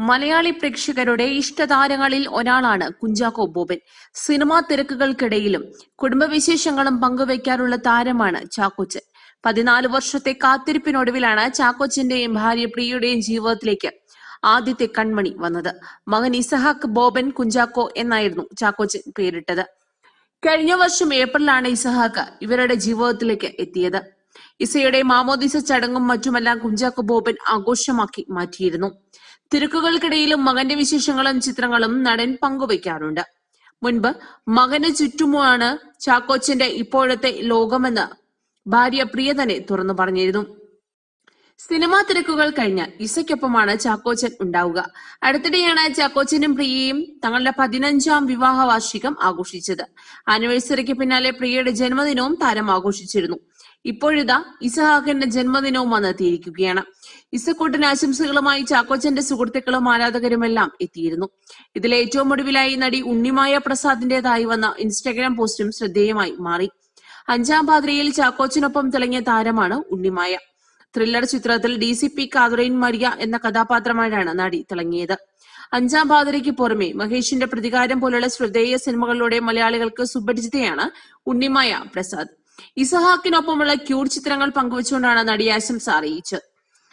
മലയാളി പ്രേക്ഷകരുടെ ഇഷ്ടതാരങ്ങളിൽ ഒരാളാണ് കുഞ്ചാക്കോ ബോബൻ സിനിമാ തിരക്കുകൾക്കിടയിലും കുടുംബവിശേഷങ്ങളും പങ്കുവയ്ക്കാറുള്ള താരമാണ് ചാക്കോച്ചൻ പതിനാല് വർഷത്തെ കാത്തിരിപ്പിനൊടുവിലാണ് ചാക്കോച്ചന്റെയും ഭാര്യ പ്രിയയുടെയും ജീവിതത്തിലേക്ക് ആദ്യത്തെ കൺമണി വന്നത് മകൻ ഇസഹാക്ക് ബോബൻ കുഞ്ചാക്കോ എന്നായിരുന്നു ചാക്കോച്ചൻ പേരിട്ടത് കഴിഞ്ഞ വർഷം ഏപ്രിലാണ് ഇസഹാക്ക് ഇവരുടെ ജീവിതത്തിലേക്ക് എത്തിയത് ഇസയുടെ മാമോദിസ ചടങ്ങും മറ്റുമെല്ലാം കുഞ്ചാക്കോ ബോബൻ ആഘോഷമാക്കി മാറ്റിയിരുന്നു തിരക്കുകൾക്കിടയിലും മകന്റെ വിശേഷങ്ങളും ചിത്രങ്ങളും നടൻ പങ്കുവയ്ക്കാറുണ്ട് മുൻപ് മകന് ചുറ്റുമാണ് ചാക്കോച്ചന്റെ ഇപ്പോഴത്തെ ലോകമെന്ന് ഭാര്യ പ്രിയ തന്നെ തുറന്നു പറഞ്ഞിരുന്നു സിനിമാ തിരക്കുകൾ കഴിഞ്ഞാൽ ഇസയ്ക്കൊപ്പമാണ് ചാക്കോച്ചൻ ഉണ്ടാവുക അടുത്തിടെയാണ് ചാക്കോച്ചനും പ്രിയയും തങ്ങളുടെ പതിനഞ്ചാം വിവാഹ വാർഷികം ആഘോഷിച്ചത് ആനിവേഴ്സറിക്ക് പിന്നാലെ പ്രിയയുടെ ജന്മദിനവും താരം ആഘോഷിച്ചിരുന്നു ഇപ്പോഴിതാ ഇസഹാക്കിന്റെ ജന്മദിനവും വന്നെത്തിയിരിക്കുകയാണ് ഇസക്കൂട്ടിന് ആശംസകളുമായി ചാക്കോച്ചന്റെ സുഹൃത്തുക്കളും ആരാധകരുമെല്ലാം എത്തിയിരുന്നു ഇതിൽ ഏറ്റവും ഒടുവിലായി നടി ഉണ്ണിമായ പ്രസാദിന്റേതായി വന്ന ഇൻസ്റ്റാഗ്രാം പോസ്റ്റും ശ്രദ്ധേയമായി മാറി അഞ്ചാം പാതിരയിൽ ചാക്കോച്ചനൊപ്പം തിളങ്ങിയ താരമാണ് ഉണ്ണിമായ ത്രില്ലർ ചിത്രത്തിൽ D C P Catherine Maria എന്ന കഥാപാത്രമായാണ് നടി തിളങ്ങിയത് അഞ്ചാം പാതിരയ്ക്ക് പുറമെ മഹേഷിന്റെ പ്രതികാരം പോലുള്ള ശ്രദ്ധേയ സിനിമകളിലൂടെ മലയാളികൾക്ക് സുപരിചിതയാണ് ഉണ്ണിമായ പ്രസാദ് ഇസഹാക്കിനൊപ്പമുള്ള ക്യൂട്ട് ചിത്രങ്ങൾ പങ്കുവച്ചുകൊണ്ടാണ് നടി ആശംസ അറിയിച്ചത്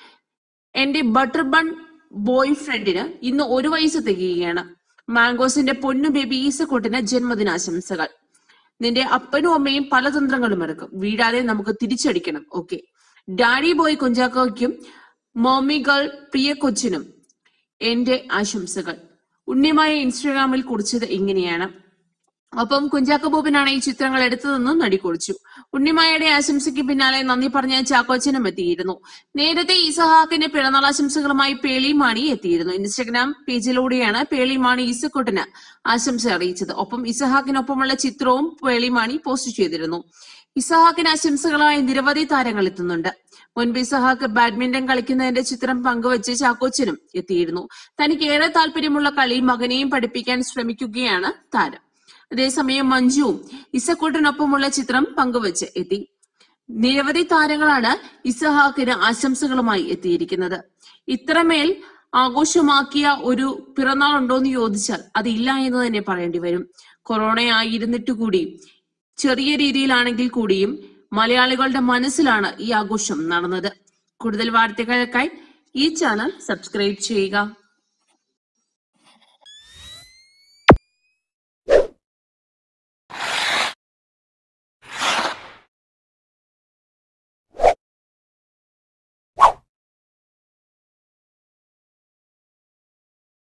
എന്റെ ബട്ടർ ബൺ ബോയ് ഫ്രണ്ടിന് ഇന്ന് ഒരു വയസ്സ് തികയുകയാണ് മാംഗോസിന്റെ പൊന്നു ബേബി ഈസക്കൂട്ടിന് ജന്മദിനാശംസകൾ നിന്റെ അപ്പനും അമ്മയും പല തന്ത്രങ്ങളും ഇറക്കും വീഴാതെ നമുക്ക് തിരിച്ചടിക്കണം ഓക്കെ ഡാഡി ബോയ് കുഞ്ചാക്കോയ്ക്കും മോമി ഗേൾ പ്രിയ കൊച്ചിനും എന്റെ ആശംസകൾ ഉണ്ണിമായ ഇൻസ്റ്റഗ്രാമിൽ കുറിച്ചത് ഇങ്ങനെയാണ് ഒപ്പം കുഞ്ചാക്കോ ബോബനാണ് ഈ ചിത്രങ്ങൾ എടുത്തതെന്നും നടി കുറിച്ചു ഉണ്ണിമായയുടെ ആശംസയ്ക്ക് പിന്നാലെ നന്ദി പറഞ്ഞ ചാക്കോച്ചനും എത്തിയിരുന്നു നേരത്തെ ഇസഹാക്കിന്റെ പിറന്നാൾ ആശംസകളുമായി പേളി മാണി എത്തിയിരുന്നു ഇൻസ്റ്റഗ്രാം പേജിലൂടെയാണ് പേളി മാണി ഇസക്കോട്ടിന് ആശംസ അറിയിച്ചത് ഒപ്പം ഇസഹാക്കിനൊപ്പമുള്ള ചിത്രവും പേളി മാണി പോസ്റ്റ് ചെയ്തിരുന്നു ഇസഹാക്കിന് ആശംസകളായി നിരവധി താരങ്ങൾ എത്തുന്നുണ്ട് മുൻപ് ഇസഹാക്ക് ബാഡ്മിന്റൺ കളിക്കുന്നതിന്റെ ചിത്രം പങ്കുവച്ച് ചാക്കോച്ചനും എത്തിയിരുന്നു തനിക്ക് ഏറെ താല്പര്യമുള്ള കളി മകനെയും പഠിപ്പിക്കാൻ ശ്രമിക്കുകയാണ് താരം അതേസമയം മഞ്ജുവും ഇസക്കൂട്ടിനൊപ്പമുള്ള ചിത്രം പങ്കുവച്ച് എത്തി നിരവധി താരങ്ങളാണ് ഇസഹാക്കിന് ആശംസകളുമായി എത്തിയിരിക്കുന്നത് ഇത്രമേൽ ആഘോഷമാക്കിയ ഒരു പിറന്നാൾ ഉണ്ടോന്ന് ചോദിച്ചാൽ അതില്ല എന്ന് തന്നെ പറയേണ്ടി വരും കൊറോണയായിരുന്നിട്ട് കൂടി ചെറിയ രീതിയിലാണെങ്കിൽ കൂടിയും മലയാളികളുടെ മനസ്സിലാണ് ഈ ആഘോഷം നടന്നത് കൂടുതൽ വാർത്തകൾക്കായി ഈ ചാനൽ സബ്സ്ക്രൈബ് ചെയ്യുക